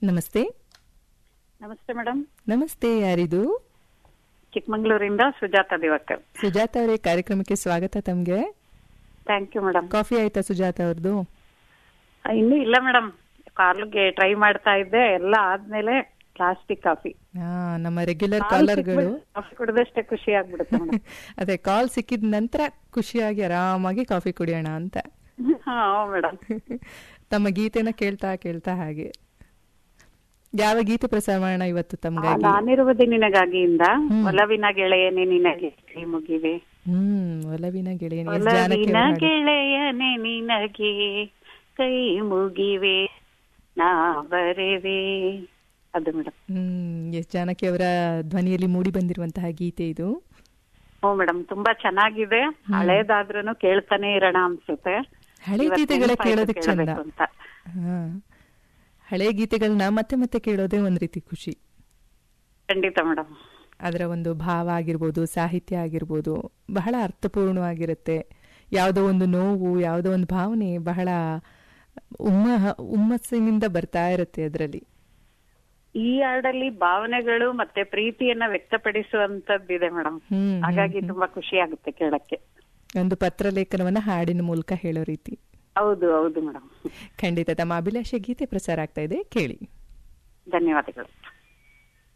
ನಮಸ್ತೆ ನಮಸ್ತೆ ಮೇಡಮ್ ನಮಸ್ತೆ ಯಾರಿದು ಚಿಕ್ಕಮಂಗ್ಳೂರಿಂದ ಸುಜಾತ ದಿವಾಕರ್ ಸುಜಾತ ಅವರೇ ಕಾರ್ಯಕ್ರಮಕ್ಕೆ ಸ್ವಾಗತ ತಮ್ಗೆ ಥ್ಯಾಂಕ್ ಯು ಮೇಡಮ್ ಕಾಫಿ ಆಯ್ತಾ ಸುಜಾತ ಅವ್ರದ್ದು ಇನ್ನೂ ಇಲ್ಲ ಮೇಡಮ್ ಕಾಲ್ಗೆ ಟ್ರೈ ಮಾಡ್ತಾ ಇದ್ದೆ ಎಲ್ಲ ಆದ್ಮೇಲೆ ಪ್ಲಾಸ್ಟಿಕ್ ಕಾಫಿ ಹಾ ನಮ್ಮ ರೆಗ್ಯುಲರ್ ಕಾಲರ್ಗಳು ಕಾಫಿ ಕುಡಿದಷ್ಟೇ ಖುಷಿ ಆಗ್ಬಿಡುತ್ತೆ ಮೇಡಮ್ ಅದೇ ಕಾಲ್ ಸಿಕ್ಕಿದ ನಂತರ ಖುಷಿಯಾಗಿ ಆರಾಮಾಗಿ ಕಾಫಿ ಕುಡಿಯೋಣ ಅಂತ ಹಾ ಮೇಡಮ್ ತಮ್ಮ ಗೀತೆನ ಕೇಳ್ತಾ ಕೇಳ್ತಾ ಹಾಗೆ ಯಾವ ಗೀತೆ ಪ್ರಸಾರ ಮಾಡೋಣ ಇವತ್ತು ತಮ್ಗಾಗಿ ನಾನಿರುವುದೇ ನಿನಗಾಗಿಯಿಂದ ಒಲವಿನ ಗೆಳೆಯನೇ ನಿನಗೆ ಕೈ ಮುಗಿವೆ ಹ್ಮ್ ಒಲವಿನ ಗೆಳೆಯನಿ ಎಸ್ ಜಾನಕಿ ಒಲವಿನ ಅವ್ರು ಹಾಡಿದ್ದು. ಗೆಳೆಯನೇ ನಿನಗೆ ಕೈ ಮುಗಿವೆ ನಾ ಬರೆವೆ ಅದು ಮೇಡಮ್ ಹ್ಮ್ ಎಸ್ ಜಾನಕಿ ಅವರ ಧ್ವನಿಯಲ್ಲಿ ಮೂಡಿ ಬಂದಿರುವಂತಹ ಗೀತೆ ಇದು ಓ ಮೇಡಮ್ ತುಂಬಾ ಚೆನ್ನಾಗಿದೆ ಹಳೇದಾದ್ರೂ ಕೇಳ್ತಾನೆ ಇರೋಣ ಅನ್ಸುತ್ತೆ ಹಳೆ ಇವತ್ತು ಗೀತೆಗಳೇ ನೆನ್ಪಾಯ್ತು ಕೇಳೋದಕ್ಕೆ ಚಂದ ಕೇಳ್ಬೇಕು ಅಂತ ಹಾ ಹಳೆ ಗೀತೆಗಳನ್ನ ಮತ್ತೆ ಮತ್ತೆ ಕೇಳೋದೇ ಒಂದ್ ರೀತಿ ಖುಷಿ ಖಂಡಿತ ಮೇಡಮ್ ಅದರ ಒಂದು ಭಾವ ಆಗಿರ್ಬೋದು ಸಾಹಿತ್ಯ ಆಗಿರ್ಬೋದು ಬಹಳ ಅರ್ಥಪೂರ್ಣವಾಗಿರುತ್ತೆ ಯಾವುದೋ ಒಂದು ನೋವು ಯಾವುದೋ ಒಂದು ಭಾವನೆ ಬಹಳ ಉಮ್ಮ ಹುಮ್ಮಸ್ಸಿನಿಂದ ಬರ್ತಾ ಇರುತ್ತೆ ಅದರಲ್ಲಿ ಈ ಹಾಡಲ್ಲಿ ಭಾವನೆಗಳು ಮತ್ತೆ ಪ್ರೀತಿಯನ್ನ ವ್ಯಕ್ತಪಡಿಸುವಂತದ್ದಿದೆ ಮೇಡಮ್ ಹ್ಮ್, ಹಾಗಾಗಿ ತುಂಬಾ ಖುಷಿ ಆಗುತ್ತೆ ಕೇಳಕ್ಕೆ ಒಂದು ಪತ್ರ ಲೇಖನವನ್ನ ಹಾಡಿನ ಮೂಲಕ ಹೇಳೋ ರೀತಿ ಹೌದು ಹೌದು ಮೇಡಮ್ ಖಂಡಿತ ತಮ್ಮ ಅಭಿಲಾಷೆ ಗೀತೆ ಪ್ರಸಾರ ಆಗ್ತಾ ಇದೆ ಕೇಳಿ ಧನ್ಯವಾದಗಳು